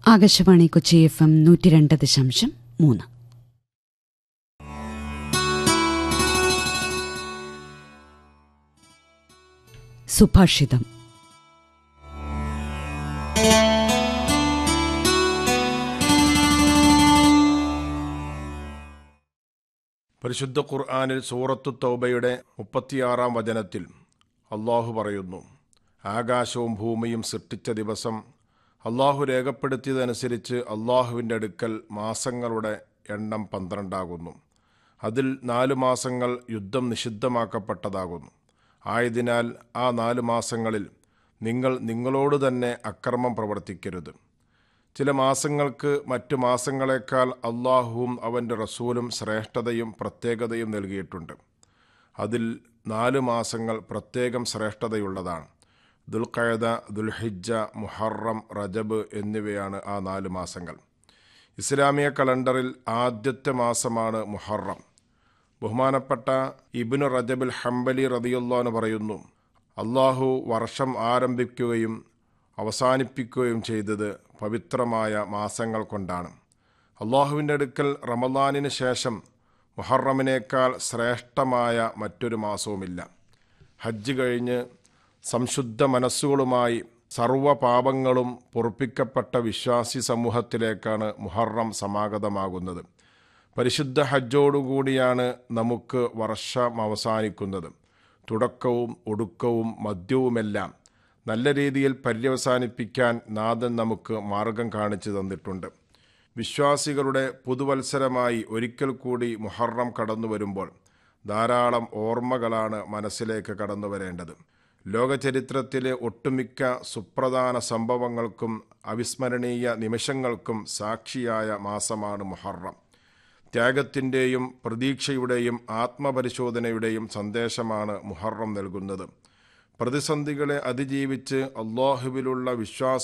Akashvani Kochi F M നൂറ്റി രണ്ട് ദശാംശം മൂന്ന് സുഭാഷിതം പരിശുദ്ധ ഖുർആാനിൽ സൂറത്തു തൗബയുടെ മുപ്പത്തിയാറാം വചനത്തിൽ അള്ളാഹു പറയുന്നു ആകാശവും ഭൂമിയും സൃഷ്ടിച്ച ദിവസം അള്ളാഹു രേഖപ്പെടുത്തിയതനുസരിച്ച് അള്ളാഹുവിൻ്റെ അടുക്കൽ മാസങ്ങളുടെ എണ്ണം പന്ത്രണ്ടാകുന്നു അതിൽ നാലു മാസങ്ങൾ യുദ്ധം നിഷിദ്ധമാക്കപ്പെട്ടതാകുന്നു ആയതിനാൽ ആ നാലു മാസങ്ങളിൽ നിങ്ങൾ നിങ്ങളോട് തന്നെ അക്രമം പ്രവർത്തിക്കരുത് ചില മാസങ്ങൾക്ക് മറ്റു മാസങ്ങളെക്കാൾ അള്ളാഹുവും അവൻ്റെ റസൂലും ശ്രേഷ്ഠതയും പ്രത്യേകതയും നൽകിയിട്ടുണ്ട് അതിൽ നാല് മാസങ്ങൾ പ്രത്യേകം ശ്രേഷ്ഠതയുള്ളതാണ് ദുൽഖയദ ദുൽഹിജ്ജ മുഹറം റജബ് എന്നിവയാണ് ആ നാല് മാസങ്ങൾ ഇസ്ലാമിക കലണ്ടറിൽ ആദ്യത്തെ മാസമാണ് മുഹറം ബഹുമാനപ്പെട്ട ഇബിനു റജബുൽ ഹംബലി റതിയുള്ളാന്ന് പറയുന്നു അള്ളാഹു വർഷം ആരംഭിക്കുകയും അവസാനിപ്പിക്കുകയും ചെയ്തത് പവിത്രമായ മാസങ്ങൾ കൊണ്ടാണ് അള്ളാഹുവിൻ്റെ അടുക്കൽ റമദാനിന് ശേഷം മുഹറമിനേക്കാൾ ശ്രേഷ്ഠമായ മറ്റൊരു മാസവുമില്ല ഹജ്ജ് കഴിഞ്ഞ് സംശുദ്ധ മനസ്സുകളുമായി സർവ പാപങ്ങളും പൊറുപ്പിക്കപ്പെട്ട വിശ്വാസി സമൂഹത്തിലേക്കാണ് മുഹറം സമാഗതമാകുന്നത് പരിശുദ്ധ ഹജ്ജോടുകൂടിയാണ് നമുക്ക് വർഷം അവസാനിക്കുന്നത് തുടക്കവും ഒടുക്കവും മദ്യവുമെല്ലാം നല്ല രീതിയിൽ പര്യവസാനിപ്പിക്കാൻ നാഥൻ നമുക്ക് മാർഗം കാണിച്ചു തന്നിട്ടുണ്ട് വിശ്വാസികളുടെ പുതുവത്സരമായി ഒരിക്കൽ കൂടി മുഹറം കടന്നു വരുമ്പോൾ ധാരാളം ഓർമ്മകളാണ് മനസ്സിലേക്ക് കടന്നു വരേണ്ടത് ലോകചരിത്രത്തിലെ ഒട്ടുമിക്ക സുപ്രധാന സംഭവങ്ങൾക്കും അവിസ്മരണീയ നിമിഷങ്ങൾക്കും സാക്ഷിയായ മാസമാണ് മുഹറം ത്യാഗത്തിൻ്റെയും പ്രതീക്ഷയുടെയും ആത്മപരിശോധനയുടെയും സന്ദേശമാണ് മുഹറം നൽകുന്നത് പ്രതിസന്ധികളെ അതിജീവിച്ച് അള്ളാഹുവിലുള്ള വിശ്വാസം